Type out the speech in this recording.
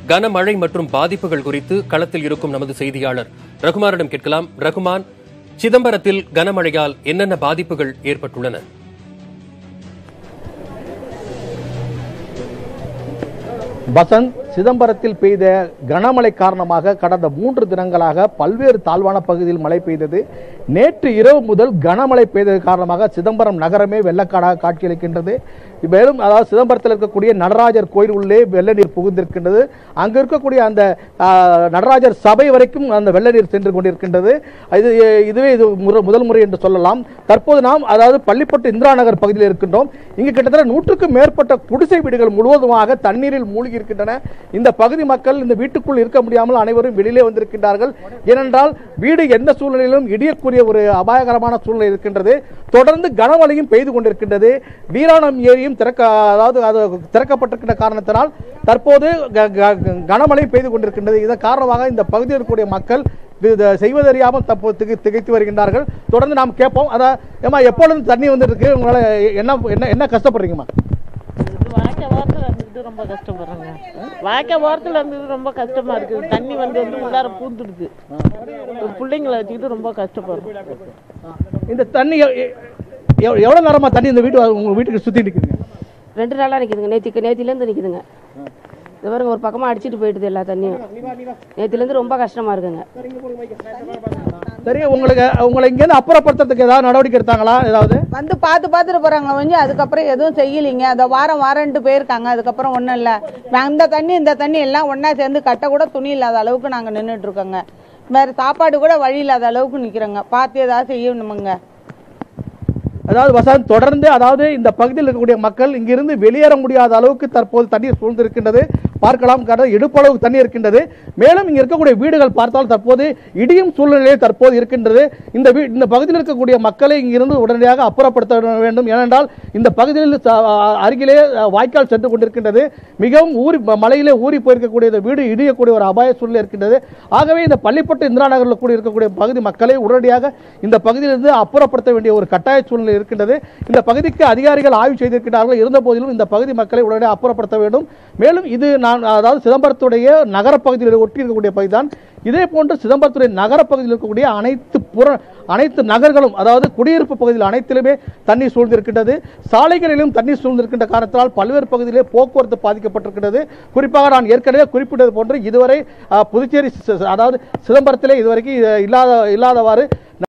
கனமழை மற்றும் பாதிப்புகள் குறித்து களத்தில் இருக்கும் நமது செய்தியாளர் ரகுமானிடம் கேட்கலாம் ரகுமான் சிதம்பரத்தில் கனமழையால் என்னென்ன பாதிப்புகள் ஏற்பட்டுள்ளன வசந்த் சிதம்பரத்தில் பெய்த கனமழை காரணமாக கடந்த மூன்று தினங்களாக பல்வேறு தாழ்வான பகுதியில் மழை பெய்தது நேற்று இரவு முதல் கனமழை பெய்தது காரணமாக சிதம்பரம் நகரமே வெள்ளக்காடாக காட்சியளிக்கின்றது மேலும் அதாவது சிதம்பரத்தில் இருக்கக்கூடிய நடராஜர் கோயில் உள்ளே வெள்ள நீர் புகுந்திருக்கின்றது அங்கு இருக்கக்கூடிய அந்த ஆ, நடராஜர் சபை வரைக்கும் அந்த வெள்ள நீர் சென்று கொண்டிருக்கின்றது இது இதுவே இது முற- முதல் முறை என்று சொல்லலாம் தற்போது நாம் அதாவது பள்ளிப்பட்டு இந்திரா நகர் பகுதியில் இருக்கின்றோம் இங்கு கிட்டத்தட்ட நூற்றுக்கும் மேற்பட்ட குடிசை வீடுகள் முழுவதுமாக தண்ணீரில் மூழ்கி இருக்கின்றன இந்த பகுதி மக்கள் இந்த வீட்டுக்குள் இருக்க முடியாமல் அனைவரும் வெளியிலே வந்திருக்கின்றார்கள் ஏனென்றால் வீடு எந்த சூழ்நிலையிலும் இடியக்கூடிய ஒரு அபாயகரமான சூழ்நிலை இருக்கின்றது தொடர்ந்து கனமழையும் பெய்து கொண்டிருக்கின்றது வீராணம் ஏரியும் திறக்க அதாவது அது திறக்கப்பட்டிருக்கின்ற காரணத்தினால் தற்போது க- க- கனமழை பெய்து கொண்டிருக்கின்றது இதன் காரணமாக இந்த பகுதியில் இருக்கக்கூடிய மக்கள் இது செய்வதறியாமல் தற்போது திகை திகைத்து வருகின்றார்கள் தொடர்ந்து நாம் கேட்போம் அதான் ஏமா எப்பொழுது தண்ணி வந்துருக்கு உங்களால என்ன என்ன என்ன கஷ்டப்படுறீங்கம்மா வாய்க்கை ஓரத்தில் இருந்துட்டு ரொம்ப கஷ்டப்படுறாங்க வாய்க்கை ஓரத்தில் இருந்துட்டு ரொம்ப கஷ்டமா இருக்குது தண்ணி வந்து வந்து உள்ளார பூந்துடுது ஒரு பிள்ளைங்களை வச்சுக்கிட்டு ரொம்ப கஷ்டப்படுறோம் இந்த தண்ணி எ- எ- எவ்- எவ்வளவு நேரமா தண்ணி இந்த வீட்டு உங்க வீட்டுக்கு சுத்தி நிக்குதுங்க ரெண்டு நாளாக நிற்குதுங்க நேற்றுக்கு நேற்றுலேருந்து நிற்குதுங்க இது பாருங்க ஒரு பக்கமாக அடிச்சிட்டு போயிடுது எல்லா தண்ணியும் நேற்றுலேருந்து ரொம்ப கஷ்டமாக இருக்குங்க சரி உங்களுக்கு உங்களை இங்கேருந்து அப்புறப்படுத்துறதுக்கு ஏதாவது நடவடிக்கை எடுத்தாங்களா ஏதாவது வந்து பார்த்து பார்த்துட்டு போறாங்க வந்து அதுக்கப்புறம் எதுவும் செய்யலைங்க அந்த வாரம் வாரம்ட்டு போயிருக்காங்க அதுக்கப்புறம் ஒன்றும் இல்லை அந்த தண்ணி இந்த தண்ணி எல்லாம் ஒன்றா சேர்ந்து கட்ட கூட துணி இல்லாத அளவுக்கு நாங்கள் நின்றுட்டு இருக்கோங்க வேற சாப்பாடு கூட வழி இல்லாத அளவுக்கு நிற்கிறோங்க பார்த்து ஏதாவது செய்யணுமுங்க அதாவது வசந்த் தொடர்ந்து அதாவது இந்த பகுதியில் இருக்கக்கூடிய மக்கள் இங்கிருந்து வெளியேற முடியாத அளவுக்கு தற்போது தண்ணீர் சூழ்ந்திருக்கின்றது பார்க்கலாம் கடல் இடுப்பளவு தண்ணி இருக்கின்றது மேலும் இங்க இருக்கக்கூடிய வீடுகள் பார்த்தால் தற்போது இடியும் சூழ்நிலையில் தற்போது இருக்கின்றது இந்த வீ இந்த பகுதியில் இருக்கக்கூடிய மக்களை இங்கிருந்து உடனடியாக அப்புறப்படுத்த வேண்டும் ஏனென்றால் இந்த பகுதியில் ச- அருகிலே அஹ், வாய்க்கால் சென்று கொண்டிருக்கின்றது மிகவும் ஊறி மலையிலே ஊறி போயிருக்கக்கூடிய இந்த வீடு இடியக்கூடிய ஒரு அபாய சூழ்நிலை இருக்கின்றது ஆகவே இந்த பள்ளிப்பட்டு இந்திரா நகரில் கூட இருக்கக்கூடிய பகுதி மக்களை உடனடியாக இந்த பகுதியிலிருந்து அப்புறப்படுத்த வேண்டிய ஒரு கட்டாய சூழ்நிலை இருக்கின்றது இந்த பகுதிக்கு அதிகாரிகள் ஆய்வு செய்திருக்கிறார்கள் இருந்த போதிலும் இந்த பகுதி மக்களை உடனடியாக அப்புறப்படுத்த வேண்டும் மேலும் இது நான் அதாவது சிதம்பரத்துடைய நகரப்பகுதியில் ஒட்டி இருக்கக்கூடிய பகுதி தான் இதே போன்று சிதம்பரத்துடைய நகரப்பகுதியில் இருக்கக்கூடிய அனைத்து புற அனைத்து நகர்களும் அதாவது குடியிருப்பு பகுதியில் அனைத்திலுமே தண்ணீர் சூழ்ந்திருக்கின்றது சாலைகளிலும் தண்ணீர் சூழ்ந்திருக்கின்ற காரணத்தினால் பல்வேறு பகுதியிலே போக்குவரத்து பாதிக்கப்பட்டிருக்கிறது குறிப்பாக நான் ஏற்கனவே குறிப்பிட்டது போன்று இதுவரை அஹ், புதுச்சேரி சி- சி- அதாவது சிதம்பரத்திலே இதுவரைக்கும் அஹ், இல்லாத இல்லாதவாறு